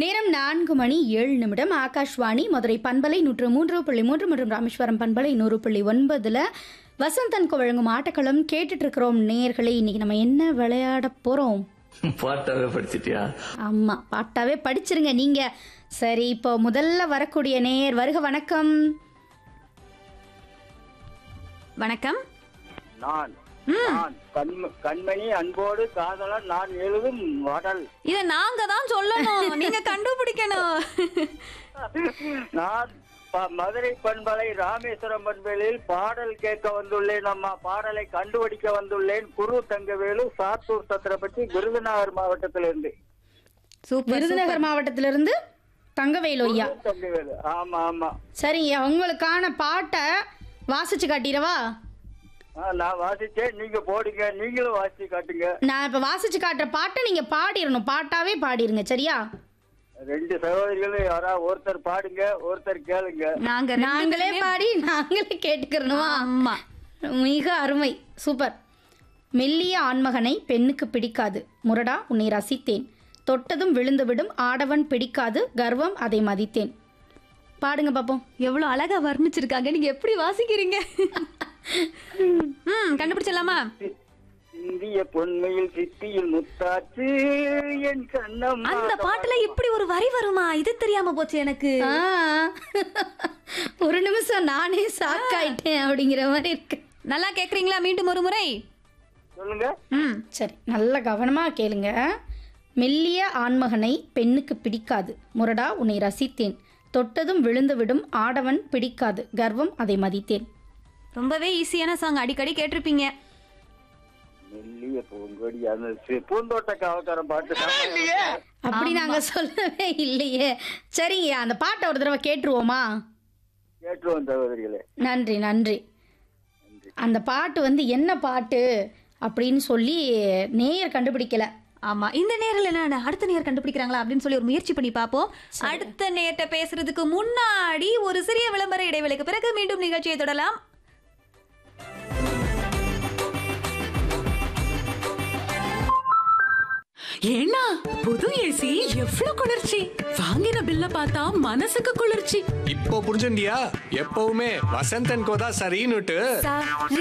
நேரம் நான்கு மணி ஏழு நிமிடம் ஆகாஷ்வாணி மதுரை பண்பலை நூற்று மூன்று புள்ளி மூன்று மற்றும் ராமேஸ்வரம் பண்பலை நூறு புள்ளி ஒன்பதுல வசந்தன்கு வழங்கும் ஆட்டக்களம் கேட்டுட்டு இருக்கிறோம் நேயர்களே இன்னைக்கு நம்ம என்ன விளையாட போறோம் பாட்டாவே படிச்சிட்டியா ஆமா பாட்டாவே படிச்சிருங்க நீங்க சரி இப்போ முதல்ல வரக்கூடிய நேயர் வருக வணக்கம் வணக்கம் நான் நான் கண்ம- கண்மணி அன்போடு காதலன் நான் எழுதும் வடல் இத நாங்க தான் சொல்லணும் நீங்க கண்டுபிடிக்கணும் நான் ப- மதுரை பண்பலை ராமேஸ்வரம் பண்பலையில் பாடல் கேட்க வந்துள்ளேன் அம்மா பாடலை கண்டுபிடிக்க வந்துள்ளேன் குரு தங்கவேலு சாத்தூர் சத்திரப்பட்டி விருதுநகர் மாவட்டத்திலிருந்து சூப்பர் விருதுநகர் மாவட்டத்திலிருந்து தங்கவேலு ஐயா குரு தங்கவேலு ஆமா ஆமா சரிங்க உங்களுக்கான பாட்டை வாசிச்சு காட்டிடவா ஆ, நான் வாசிச்சேன் நீங்க போடுங்க நீங்களும் வாசிச்சு காட்டுங்க நான் இப்ப வாசிச்சு காட்டுற பாட்டை நீங்க பாடிடணும் பாட்டாவே பாடிருங்க சரியா ரெண்டு சகோதரிகளும் யாராவது ஒருத்தர் பாடுங்க ஒருத்தர் கேளுங்க நாங்க ரெண்டு நாங்களே பேருமே- பாடி நாங்களே கேட்டுக்கிறணுமா ஆமா மிக அருமை சூப்பர் மெல்லிய ஆண்மகனை பெண்ணுக்கு பிடிக்காது முரடா உன்னை ரசித்தேன் தொட்டதும் விழுந்துவிடும் ஆடவன் பிடிக்காது கர்வம் அதை மதித்தேன் பாடுங்க பாப்போம் எவ்வளவு அழகா வர்ணிச்சிருக்காங்க நீங்க எப்படி வாசிக்கிறீங்க ம் கண்டுபிடிச்சிடலாமா இந்திய பொன்மையில் சித்தியில் முத்தாச்சு என் கண்ணம் அந்த பாட்டுல இப்படி ஒரு வரி வருமா இது தெரியாம போச்சு எனக்கு ஆ, ஒரு நிமிஷம் நானே சாக்காயிட்டேன் அப்படிங்கிற மாதிரி இருக்கு நல்லா கேக்குறீங்களா மீண்டும் ஒரு முறை சொல்லுங்க ம் சரி நல்ல கவனமா கேளுங்க மெல்லிய ஆண்மகனை பெண்ணுக்கு பிடிக்காது முரடா உன்னை ரசித்தேன் தொட்டதும் விழுந்துவிடும் ஆடவன் பிடிக்காது கர்வம் அதை மதித்தேன் ரொம்பவே ஈஸியான சாங் அடிக்கடி கேட்டிருப்பீங்க மெல்லிய பூங்கொடி அந்த சி- பூந்தோட்ட காவக்காரன் பாட்டு தான். அப்படி நாங்க சொல்லவே இல்லையே சரிங்க அந்த பாட்டை ஒரு தடவை கேட்டுருவோமா கேட்டுருவோம் சகோதரிகளே நன்றி நன்றி அந்த பாட்டு வந்து என்ன பாட்டு அப்படின்னு சொல்லி நேயர் கண்டுபிடிக்கல ஆமா இந்த நேரில் என்ன அடுத்த நேர் கண்டுபிடிக்கிறாங்களா அப்படின்னு சொல்லி ஒரு முயற்சி பண்ணி பார்ப்போம் அடுத்த நேர்ட்ட பேசுறதுக்கு முன்னாடி ஒரு சிறிய விளம்பர இடைவேளைக்கு பிறகு மீண்டும் நிகழ்ச்சியை தொடரலாம் ஏன்னா புது ஏசி எவ்ளோ குளிர்ச்சி வாங்கின பில்ல பார்த்தா மனசுக்கு குளிர்ச்சி இப்போ புரிஞ்சுண்டியா எப்பவுமே வசந்தன் கோதா சரின்னுட்டு சரி